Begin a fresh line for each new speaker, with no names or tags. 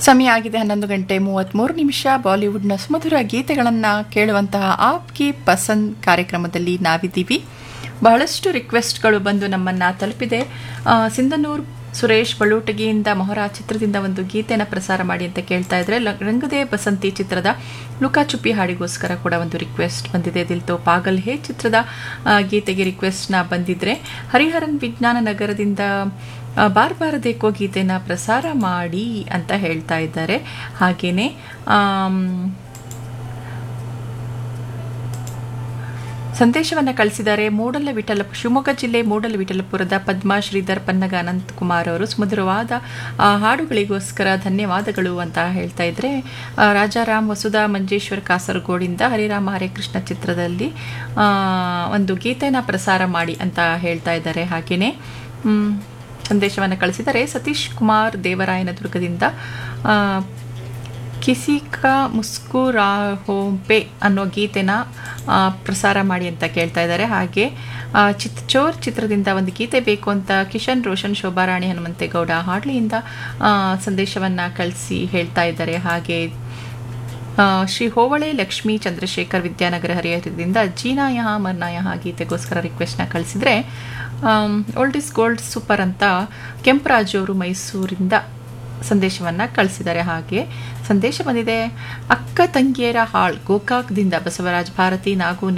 ಸಮಯ ಆಗಿದೆ ಹನ್ನೊಂದು ಗಂಟೆ ಮೂವತ್ತ್ಮೂರು ನಿಮಿಷ ಬಾಲಿವುಡ್ನ ಸುಮಧುರ ಗೀತೆಗಳನ್ನು ಕೇಳುವಂತಹ ಆಪ್ ಕಿ ಪಸಂದ್ ಕಾರ್ಯಕ್ರಮದಲ್ಲಿ ನಾವಿದ್ದೀವಿ ಬಹಳಷ್ಟು ರಿಕ್ವೆಸ್ಟ್ಗಳು ಬಂದು ನಮ್ಮನ್ನು ತಲುಪಿದೆ ಆ, ಸಿಂಧನೂರ್ ಸುರೇಶ್ ಬಳ್ಳೂಟಗಿಯಿಂದ ಮೊಹರಾ ಚಿತ್ರದಿಂದ ಒಂದು ಗೀತೆನ ಪ್ರಸಾರ ಮಾಡಿ ಅಂತ ಕೇಳ್ತಾ ಇದ್ರೆ ಲ- ರಂಗದೇ ಬಸಂತಿ ಚಿತ್ರದ ಲುಕಾಚುಪ್ಪಿ ಹಾಡಿಗೋಸ್ಕರ ಕೂಡ ಒಂದು ರಿಕ್ವೆಸ್ಟ್ ಬಂದಿದೆ ದಿಲ್ ತೋ ಪಾಗಲ್ ಹೇ ಚಿತ್ರದ ಆ, ಗೀತೆಗೆ ರಿಕ್ವೆಸ್ಟ್ನ ಬಂದಿದ್ರೆ ಹರಿಹರನ್ ವಿಜ್ಞಾನ ನಗರದಿಂದ ಆ, ಬಾರ್ ಬಾರ್ ದೇಕೋ ಗೀತೆನ ಪ್ರಸಾರ ಮಾಡಿ ಅಂತ ಹೇಳ್ತಾ ಇದ್ದಾರೆ ಹಾಗೇನೆ ಆಮ್, ಸಂದೇಶವನ್ನು ಕಳಿಸಿದ್ದಾರೆ ಮೂಡಲ ವಿಠಲ ಶಿವಮೊಗ್ಗ ಜಿಲ್ಲೆ ಮೂಡಲ ವಿಠಲಪುರದ ಪದ್ಮಾ ಶ್ರೀಧರ್ ಪನ್ನಗ ಅನಂತಕುಮಾರ್ ಅವರು ಸುಮಧುರವಾದ ಆ, ಹಾಡುಗಳಿಗೋಸ್ಕರ ಧನ್ಯವಾದಗಳು ಅಂತ ಹೇಳ್ತಾ ಇದ್ರೆ ಆ, ರಾಜಾರಾಮ್ ವಸುಧಾ ಮಂಜೇಶ್ವರ್ ಕಾಸರಗೋಡಿಂದ ಹರಿರಾಮ ಹರೇ ಕೃಷ್ಣ ಚಿತ್ರದಲ್ಲಿ ಆ, ಒಂದು ಗೀತೆನ ಪ್ರಸಾರ ಮಾಡಿ ಅಂತ ಹೇಳ್ತಾ ಇದ್ದಾರೆ ಹಾಗೆಯೇ ಮ್, ಸಂದೇಶವನ್ನು ಕಳಿಸಿದರೆ ಸತೀಶ್ ಕುಮಾರ್ ದೇವರಾಯನದುರ್ಗದಿಂದ ಆ, ಕಿಸಿ ಕಾ ಮುಸ್ಕುರಾಹೋಂಪೆ ಅನ್ನೋ ಗೀತೆನ ಆ, ಪ್ರಸಾರ ಮಾಡಿ ಅಂತ ಕೇಳ್ತಾ ಇದ್ದಾರೆ ಹಾಗೆ ಆ, ಚಿತ್ಚೋರ್ ಚಿತ್ರದಿಂದ ಒಂದು ಗೀತೆ ಬೇಕು ಅಂತ ಕಿಶನ್ ರೋಷನ್ ಶೋಭಾರಾಣಿ ಹನುಮಂತೇಗೌಡ ಹಾಡ್ಲಿಯಿಂದ ಸಂದೇಶವನ್ನು ಕಳಿಸಿ ಹೇಳ್ತಾ ಇದ್ದಾರೆ ಹಾಗೆ ಆ, ಶ್ರೀ ಹೋವಳೆ ಲಕ್ಷ್ಮೀ ಚಂದ್ರಶೇಖರ್ ವಿದ್ಯಾನಗರ ಹರಿಹರದಿಂದ ಜೀನಾ ಯಹ ಮರ್ನಾ ಯಹ ಗೀತೆಗೋಸ್ಕರ ರಿಕ್ವೆಸ್ಟ್ನ ಕಳಿಸಿದರೆ ಓಲ್ಡ್ ಇಸ್ ಗೋಲ್ಡ್ ಸೂಪರ್ ಅಂತ ಕೆಂಪರಾಜು ಅವರು ಮೈಸೂರಿಂದ ಸಂದೇಶವನ್ನು ಕಳಿಸಿದ್ದಾರೆ ಹಾಗೆ ಸಂದೇಶ ಬಂದಿದೆ ಅಕ್ಕ ತಂಗಿಯರ ಹಾಳ್ ಗೋಕಾಕ್ದಿಂದ ಬಸವರಾಜ್ ಭಾರತಿ ನಾಗು